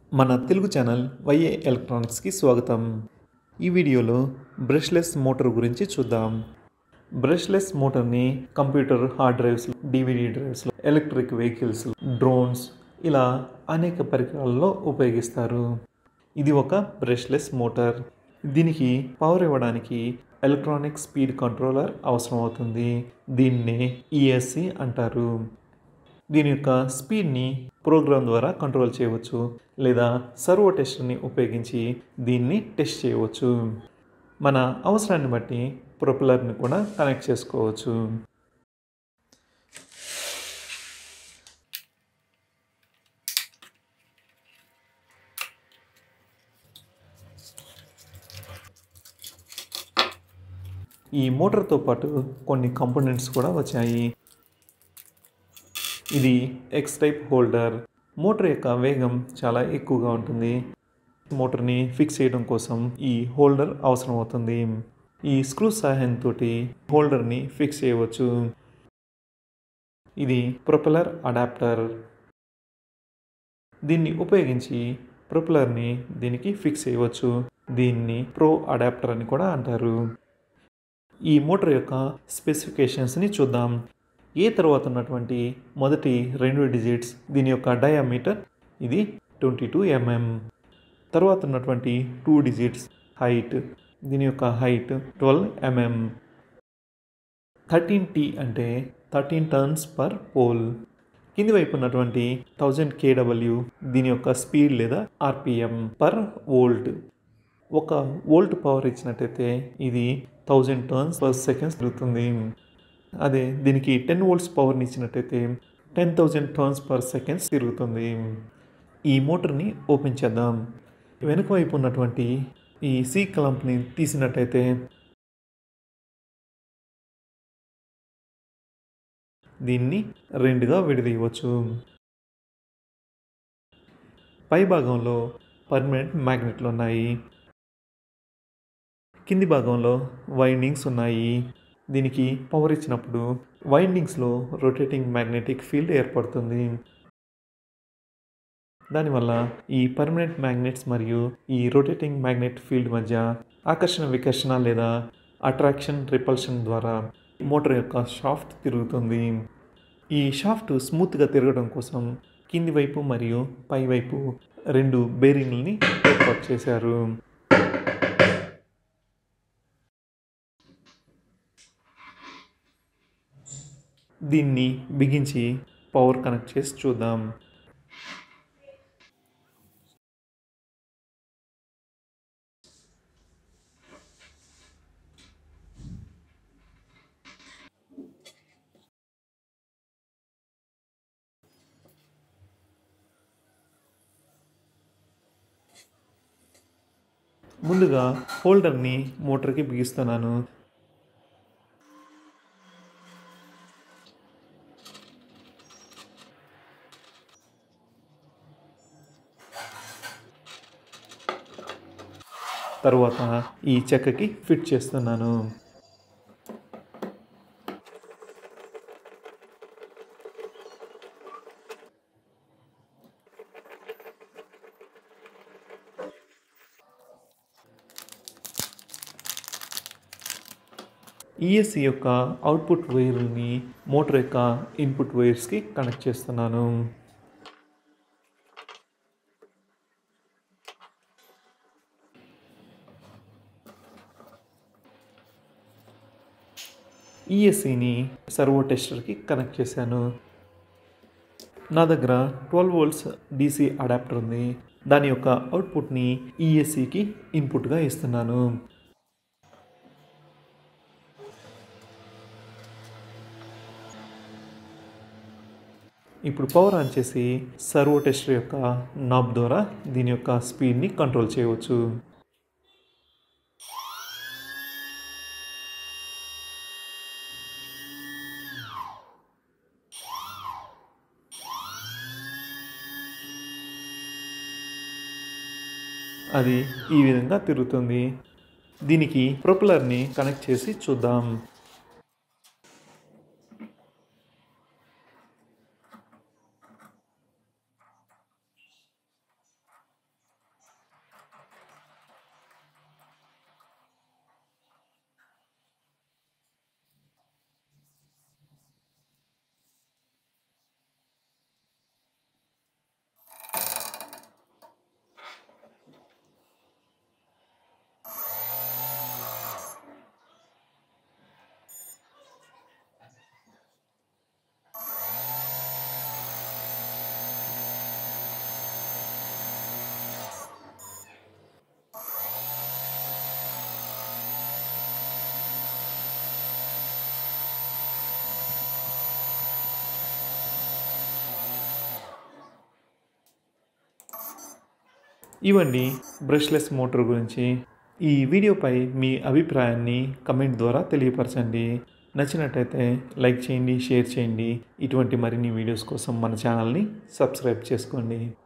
మన తెలుగు ఛానల్ వైఏ ఎలక్ట్రానిక్స్కి స్వాగతం ఈ వీడియోలో బ్రష్లెస్ మోటార్ గురించి చూద్దాం బ్రష్లెస్ మోటార్ని computer hard drives DVD drives electric vehicles drones ఇలా అనేక పరికరాల్లో ఉపయోగిస్తారు ఇది ఒక బ్రష్లెస్ మోటార్ దీనికి పవర్ ఇవ్వడానికి ఎలక్ట్రానిక్ స్పీడ్ కంట్రోలర్ అవసరం అవుతుంది దీన్నే ఈఎస్సి అంటారు దీని యొక్క స్పీడ్ని ప్రోగ్రామ్ ద్వారా కంట్రోల్ చేయవచ్చు లేదా సర్వో టెస్టర్ని ఉపయోగించి దీన్ని టెస్ట్ చేయవచ్చు మన అవసరాన్ని బట్టి ప్రొపెలర్ని కూడా కనెక్ట్ చేసుకోవచ్చు ఈ మోటార్తో పాటు కొన్ని కంపోనెంట్స్ కూడా వచ్చాయి ఇది ఎక్స్ టైప్ హోల్డర్ మోటార్ యొక్క వేగం చాలా ఎక్కువగా ఉంటుంది మోటార్ని ఫిక్స్ చేయడం కోసం ఈ హోల్డర్ అవసరం అవుతుంది ఈ స్క్రూ సహాయంతో హోల్డర్ని ఫిక్స్ చేయవచ్చు ఇది ప్రొపెలర్ అడాప్టర్ దీన్ని ఉపయోగించి ప్రొపెలర్ని దీనికి ఫిక్స్ చేయవచ్చు దీన్ని ప్రో అడాప్టర్ అని కూడా అంటారు ఈ మోటార్ యొక్క స్పెసిఫికేషన్స్ని చూద్దాం ఏ తర్వాత ఉన్నటువంటి మొదటి రెండు డిజిట్స్ దీని యొక్క డయామీటర్ ఇది ట్వంటీ టూ ఎంఎం తర్వాత ఉన్నటువంటి టూ డిజిట్స్ హైట్ దీని యొక్క height twelve mm thirteen T అంటే థర్టీన్ టర్న్స్ పర్ పోల్ కింది వైపు ఉన్నటువంటి థౌజండ్ కేడబ్ల్యూ దీని యొక్క స్పీడ్ లేదా ఆర్పిఎం పర్ వోల్ట్ ఒక వోల్ట్ పవర్ ఇచ్చినట్టయితే ఇది థౌజండ్ టర్న్స్ పర్ సెకండ్స్ తిరుగుతుంది అదే దీనికి టెన్ వోల్ట్స్ పవర్ని ఇచ్చినట్టయితే ten thousand turns per seconds తిరుగుతుంది ఈ మోటార్ని ఓపెన్ చేద్దాం వెనుక వైపు ఉన్నటువంటి ఈ సీ క్లంప్ని తీసినట్టయితే దీన్ని రెండుగా విడదీయవచ్చు పై భాగంలో పర్మనెంట్ మ్యాగ్నెట్లు ఉన్నాయి కింది భాగంలో వైండింగ్స్ ఉన్నాయి దీనికి పవర్ ఇచ్చినప్పుడు వైండింగ్స్లో రొటేటింగ్ మ్యాగ్నెటిక్ ఫీల్డ్ ఏర్పడుతుంది దానివల్ల ఈ పర్మనెంట్ మ్యాగ్నెట్స్ మరియు ఈ రొటేటింగ్ మ్యాగ్నెట్ ఫీల్డ్ మధ్య ఆకర్షణ వికర్షణ లేదా అట్రాక్షన్ రిపల్షన్ ద్వారా మోటార్ యొక్క షాఫ్ట్ తిరుగుతుంది ఈ షాఫ్ట్ స్మూత్గా తిరగడం కోసం కింది వైపు మరియు పై వైపు రెండు బేరింగ్లని ఏర్పాటు చేశారు దీన్ని బిగించి పవర్ కనెక్ట్ చేసి చూద్దాం ముందుగా హోల్డర్ని మోటార్కి బిగిస్తున్నాను తరువాత ఈ చెక్కకి ఫిట్ చేస్తున్నాను ఈఎస్సి యొక్క అవుట్పుట్ వైర్ని మోటార్ యొక్క ఇన్పుట్ వైర్స్కి కనెక్ట్ చేస్తున్నాను ఈఎస్సిని సర్వో టెస్టర్కి కనెక్ట్ చేశాను నా దగ్గర ట్వెల్వ్ వోల్ట్స్ డీసీ అడాప్టర్ ఉంది దాని యొక్క అవుట్పుట్ని ఈఎస్సికి ఇన్పుట్గా ఇస్తున్నాను ఇప్పుడు పవర్ ఆన్ చేసి సర్వో టెస్టర్ యొక్క నాబ్ ద్వారా దీని యొక్క స్పీడ్ని కంట్రోల్ చేయవచ్చు అది ఈ విధంగా తిరుగుతుంది దీనికి ప్రొపెలర్ని కనెక్ట్ చేసి చూద్దాం ఇవన్నీ బ్రష్లెస్ మోటార్ గురించి ఈ వీడియోపై మీ అభిప్రాయాన్ని కమెంట్ ద్వారా తెలియపరచండి నచ్చినట్టయితే లైక్ చేయండి షేర్ చేయండి ఇటువంటి మరిన్ని వీడియోస్ కోసం మన ఛానల్ని సబ్స్క్రైబ్ చేసుకోండి